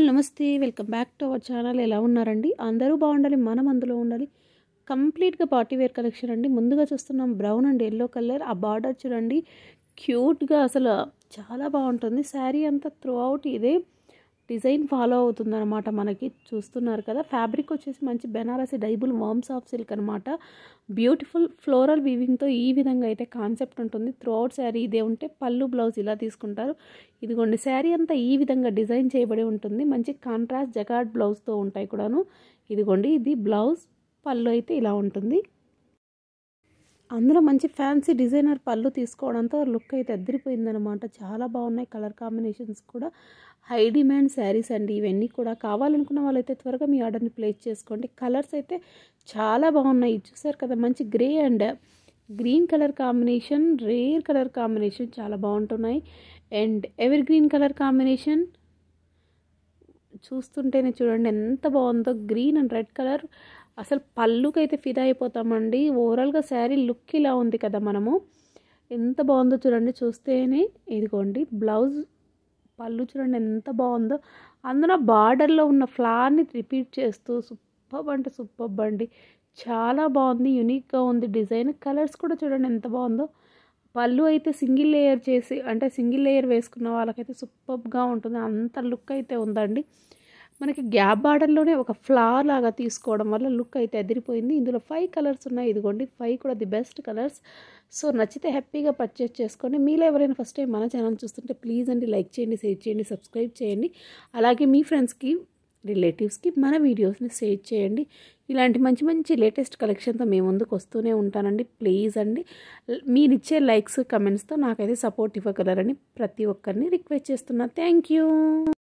నమస్తే welcome back to our channel ఎలా ఉన్నారండి అందరూ బాగుండాలి మనం అందులో ఉండాలి కంప్లీట్గా పార్టీ వేర్ కలెక్షన్ అండి ముందుగా చూస్తున్నాం బ్రౌన్ అండ్ ఎల్లో కలర్ ఆ బార్డర్ చూడండి క్యూట్గా అసలు చాలా బాగుంటుంది శారీ అంతా త్రూ అవుట్ ఇదే డిజైన్ ఫాలో అవుతుంది అనమాట మనకి చూస్తున్నారు కదా ఫ్యాబ్రిక్ వచ్చేసి మంచి బెనారసి డైబుల్ వామ్స్ ఆఫ్ సిల్క్ అనమాట బ్యూటిఫుల్ ఫ్లోరల్ వీవింగ్తో ఈ విధంగా అయితే కాన్సెప్ట్ ఉంటుంది త్రూ అవుట్ శారీ ఇదే ఉంటే పళ్ళు బ్లౌజ్ ఇలా తీసుకుంటారు ఇదిగోండి శారీ అంతా ఈ విధంగా డిజైన్ చేయబడి ఉంటుంది మంచి కాంట్రాస్ట్ జగాడ్ బ్లౌజ్తో ఉంటాయి కూడాను ఇదిగోండి ఇది బ్లౌజ్ పళ్ళు అయితే ఇలా ఉంటుంది అందులో మంచి ఫ్యాన్సీ డిజైనర్ పళ్ళు తీసుకోవడంతో లుక్ అయితే అద్దరిపోయిందనమాట చాలా బాగున్నాయి కలర్ కాంబినేషన్స్ కూడా హై డిమాండ్ శారీస్ అండి ఇవన్నీ కూడా కావాలనుకున్న వాళ్ళైతే త్వరగా మీ ఆర్డర్ని ప్లేస్ చేసుకోండి కలర్స్ అయితే చాలా బాగున్నాయి చూసారు కదా మంచి grey and green colour combination rare colour combination చాలా బాగుంటున్నాయి and evergreen colour combination చూస్తుంటేనే చూడండి ఎంత బాగుందో గ్రీన్ అండ్ రెడ్ కలర్ అసలు పళ్ళుకైతే ఫిదా అయిపోతామండి ఓవరాల్గా శారీ లుక్ ఇలా ఉంది కదా మనము ఎంత బాగుందో చూడండి చూస్తేనే ఇదిగోండి బ్లౌజ్ పళ్ళు చూడండి ఎంత బాగుందో అందులో బార్డర్లో ఉన్న ఫ్లవర్ని రిపీట్ చేస్తూ సూపర్ అంటే సూపర్ అండి చాలా బాగుంది యూనిక్గా ఉంది డిజైన్ కలర్స్ కూడా చూడండి ఎంత బాగుందో పళ్ళు అయితే సింగిల్ లేయర్ చేసి అంటే సింగిల్ లేయర్ వేసుకున్న వాళ్ళకైతే సూపర్గా ఉంటుంది అంత లుక్ అయితే ఉందండి మనకి గ్యాప్ బార్డర్లోనే ఒక ఫ్లవర్ లాగా తీసుకోవడం వల్ల లుక్ అయితే ఎదిరిపోయింది ఇందులో ఫైవ్ కలర్స్ ఉన్నాయి ఇదిగోండి ఫైవ్ కూడా ది బెస్ట్ కలర్స్ సో నచ్చితే హ్యాపీగా పర్చేస్ చేసుకోండి మీలో ఎవరైనా ఫస్ట్ టైం మన ఛానల్ చూస్తుంటే ప్లీజ్ అండి లైక్ చేయండి షేర్ చేయండి సబ్స్క్రైబ్ చేయండి అలాగే మీ ఫ్రెండ్స్కి రిలేటివ్స్కి మన వీడియోస్ని షేర్ చేయండి ఇలాంటి మంచి మంచి లేటెస్ట్ కలెక్షన్తో మేము ముందుకు వస్తూనే ఉంటానండి ప్లీజ్ అండి మీరు ఇచ్చే లైక్స్ కమెంట్స్తో నాకైతే సపోర్ట్ ఇవ్వగలరని ప్రతి ఒక్కరిని రిక్వెస్ట్ చేస్తున్నా థ్యాంక్ యూ